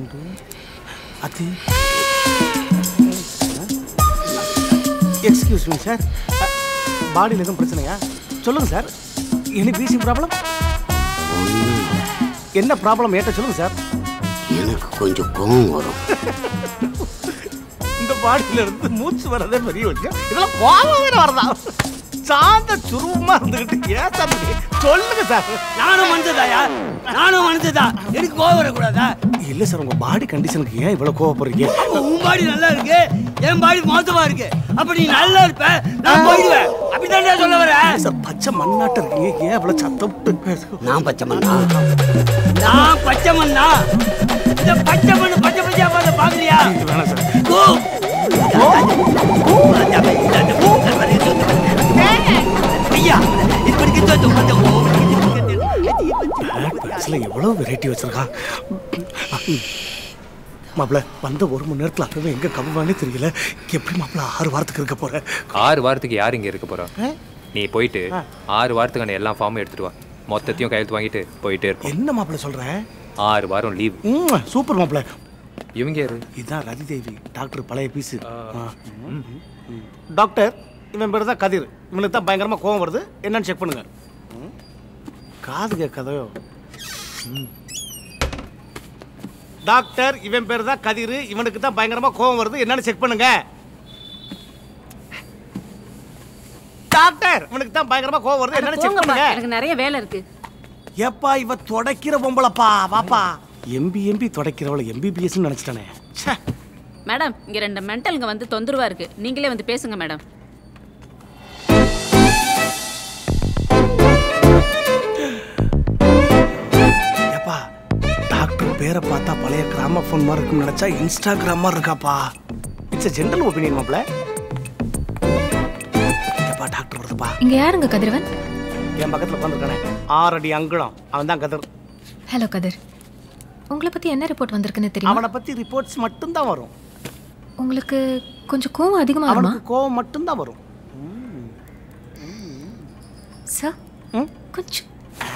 Sound அது excuse me sir பாடியில் எதுவும் பிரச்சனையா சொல்லுங்க சார் எனி பீசிங் ப்ராப்ளம் என்ன ப்ராப்ளம் ஏட்ட சொல்லுங்க சார் எனக்கு கொஞ்சம் கோவம் வரும் இந்த பாடியில இருந்து மூச்சு வரதே பெரிய விஷயம் இதெல்லாம் கோபம் வேற வரதா சாந்த சுருவமா இருந்துகிட்டு ஏன் சார் இப்படி? சொல்லுங்க சார் நானும் மனுஷதாயா நானும் மனுஷதா எனக்கு கோவம் வரக்கூடாதா இல்ல சார் உங்க பாடி கண்டிஷனுக்கு ஏன் இவ்வளவு கோவப்படுறீங்க அப்ப உன் பாடி நல்லா இருக்கு என் பாடி மோசமா இருக்கு அப்ப நீ நல்லா இருப்ப நான் போயிடுவேன் அப்படித்தான் சொல்ல வர சார் பச்சை மண்ணாட்ட இருக்கீங்க ஏன் இவ்வளவு சத்தம் விட்டு பேச- நான் பச்சை மண்ணா நான் பச்சை மண்ணா இந்த பச்சை மண்ணு பச்சை பச்சையா பார்த்து பாக்கலையா இது வேணாம் சார் கோ ஐயா இப்படிக்கு தோத்து பிளாக் பேக்ஸ்ல எவ்வளவு வெரைட்டி வச்சிருக்கான் மாப்பிள வந்த ஒரு மணி நேரத்துல அப்பவே எங்க கவுவானே தெரியல எப்படி மாப்பிள ஆறு வாரத்துக்கு இருக்க போற ஆறு வாரத்துக்கு யார் இங்கே இருக்க போறா நீ போயிட்டு ஆறு வாரத்துக்கான எல்லா ஃபார்மும் எடுத்துட்டு வா மொத்தத்தையும் கையெழுத்து வாங்கிட்டு போயிட்டே இருப்போம் என்ன மாப்பிள சொல்ற ஆறு வாரம் லீவ் ம், சூப்பர் மாப்பிள இவங்க யாரு இதான் ரதி தேவி டாக்டர் பழைய பீஸு டாக்டர் இவன் பேர் தான் கதிர் இவனுக்கு தான் பயங்கரமா கோவம் வருது என்னன்னு செக் பண்ணுங்க ம். காது கேட்காதோ ம். டாக்டர் இவன் பேர் தான் கதிர் இவனுக்கு தான் பயங்கரமா கோவம் வருது என்னன்னு செக் பண்ணுங்க டாக்டர் இவனுக்கு தான் பயங்கரமா கோவம் வருது என்னன்னு செக் போங்கப்பா பண்ணுங்க எனக்கு நிறைய வேலை இருக்கு ஏப்பா இவ தொடக்கிற பொம்பளப்பா வாப்பா எம்பி எம்பி தொடக்கிறவள எம்பிபிஎஸ் நினைச்சிட்டானே ச்சே மேடம் இங்க ரெண்டு மென்டலுங்க வந்து தொந்தரவா இருக்கு நீங்களே வந்து பேசுங்க மேடம் ஏப்பா டாக்டர் பேரை பார்த்தா பழைய கிராம ஃபோன் மாதிரி இருக்குன்னு நினைச்சா இன்ஸ்டாகிராம் மாதிரி இருக்காப்பா இட்ஸ் ஜென்ரல் ஒப்பீனியன் மாப்ள ஏப்பா டாக்டர் வருதுப்பா இங்க யாருங்க கதிரவன் என் பக்கத்துல உட்காந்துருக்கானே ஆறடி அங்குலம் அவன் தான் கதர் ஹலோ கதிர் உங்களை பத்தி என்ன ரிப்போர்ட் வந்திருக்குன்னு தெரியுமா அவனை பத்தி ரிப்போர்ட்ஸ் மட்டும்தான் வரும் உங்களுக்கு கொஞ்சம் கோவம் அதிகமா வருமா அவனுக்கு கோவம் மட்டும்தான் வரும் சார் ம்? கொஞ்சம்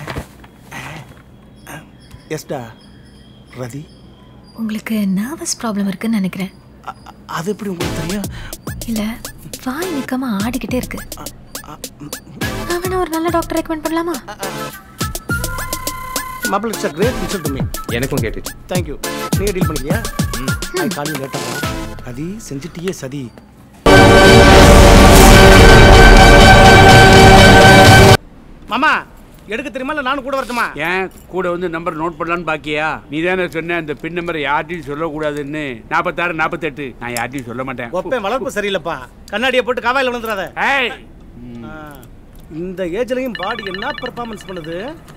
எஸ்டா ரதி உங்களுக்கு நர்வஸ் ப்ராப்ளம் இருக்குன்னு நினைக்கிறேன் அ- அ- அது எப்படி உங்களுக்கு தெரியும் இல்ல வாய் நிக்காம ஆடிக்கிட்டே இருக்கு நான் வேணா ஒரு நல்ல டாக்டர் ரெக்கமெண்ட் பண்ணலாமா மாப்பிள்ள it's a great insult to me எனக்கும் கேட்டுச்சு தேங்க்யூ நீங்க டீல் பண்ணிக்கியா ஐ கால் யூ லேட்டர் கதி செஞ்சுட்டியே சதி மாமா எடுக்க தெரியுமா இல்ல நானும் கூட வரட்டுமா ஏன் கூட வந்து நம்பர் நோட் பண்ணலான்னு பாக்கியா நீ தானே சொன்ன அந்த பின் நம்பர் யார்ட்டையும் சொல்லக்கூடாதுன்னு நாற்பத்தாறு நாற்பத்தெட்டு நான் யார்ட்டையும் சொல்ல மாட்டேன் ஒப்பேன் வளர்ப்பு சரியில்லைப்பா கண்ணாடியை போட்டு காவாயில் விழுந்துடாத ஏய் ஆ, இந்த ஏஜ்லயும் பாடி என்ன பெர்ஃபார்மன்ஸ் பண்ணுது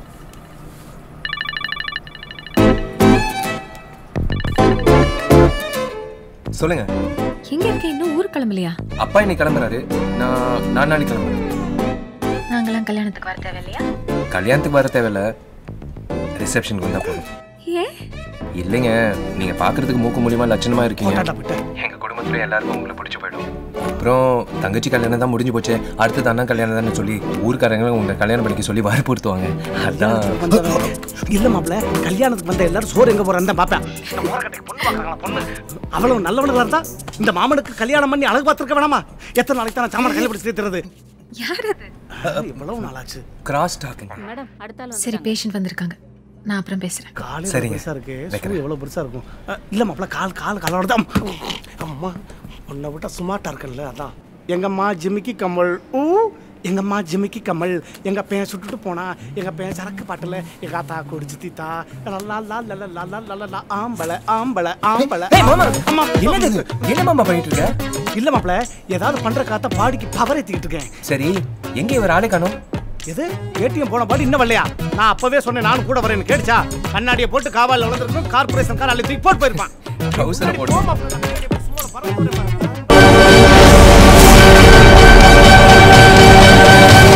சொல்லுங்க எங்க இருக்க இன்னும் ஊர் கிளம்பலையா அப்பா இன்னைக்கு கிளம்புறாரு நான் நான் நாளைக்கு கிளம்புறேன் நாங்களாம் கல்யாணத்துக்கு வர தேவையில்லையா கல்யாணத்துக்கு வர தேவையில்ல ரிசப்ஷனுக்கு வந்தா போதும் ஏன் இல்லைங்க நீங்க பாக்குறதுக்கு மூக்கு மூலியமா லட்சணமா இருக்கீங்க போட்டாட்டா போயிட்டேன் எங்க குடும்பத்துல எல்லாருக்கும் உங்களை பிடிச்சு போயிடும் அப்புறம் தங்கச்சி கல்யாணம் தான் முடிஞ்சு போச்சு அடுத்தது அண்ணா கல்யாணம் தான் சொல்லி ஊர்க்காரங்க உங்களை கல்யாணம் பண்ணிக்க சொல்லி வற்புறுத்துவாங்க அதான் வந்தவன். இல்ல மாப்ள கல்யாணத்துக்கு வந்த எல்லாரும் சோறு எங்க போறான்னு தான் பாப்பேன் இந்த ஓரக்கட்டைக்கு பொண்ணு பார்க்கறாங்களா பொண்ணு அவ்வளவு நல்லவனுங்களா இருந்தா இந்த மாமனுக்கு கல்யாணம் பண்ணி அழகு பார்த்திருக்க வேணாமா எத்தனை நாளைக்கு தான் சாமான கையில பிடிச்சி தீர்த்துறது யார் அது இவ்வளவு நாளாச்சு கிராஸ் டாக்கிங் மேடம் அடுத்த ஆள் சரி வந்துட்டாங்க. பேஷண்ட் வந்திருக்காங்க நான் அப்புறம் பேசுறேன் காலையில சரிங்க. பெருசா இருக்கு வைக்கிறேன். சூ எவ்வளவு பெருசா இருக்கும் அஹ், இல்ல மாப்ள கால் கால் காலோட தான் அம்மா உன்னை விட்டா சுமார்ட்டா இருக்கல அதான் எங்கம்மா ஜிமிக்கி கமல் ஊ எங்கம்மா ஜிமிக்கி கமல் எங்க பையன் சுட்டுட்டு போனா எங்க பையன் சரக்கு பாட்டுல எங்க ஆத்தா குடிச்சு தீத்தா லா லா லா லா லா லா லா லா லா ஆம்பளை ஆம்பளை ஆம்பளை ஏய், மாமா. அம்மா என்னது இது? என்ன மாமா பண்ணிட்டு இருக்க இல்ல மாப்ள ஏதாவது பண்ற காத்த பாடிக்கு பவர் ஏத்திக்கிட்டு இருக்கேன் சரி எங்க இவர் ஆளே காணோம் எது ஏடிஎம் போன பாடி இன்னும் வரலையா நான் அப்பவே சொன்னேன் நானும் கூட வரேன்னு கேட்டுச்சா கண்ணாடியை போட்டு காவால வளர்ந்துருக்கும் கார்பரேஷன் கார் அள்ளி தூக்கி போட்டு போயிருப்பான் ட்ரௌசரை போட்டு போ மாப்ள, நான் கண்ணாடியை போட்டு சும்மா பறந்து போறேன் பாரு.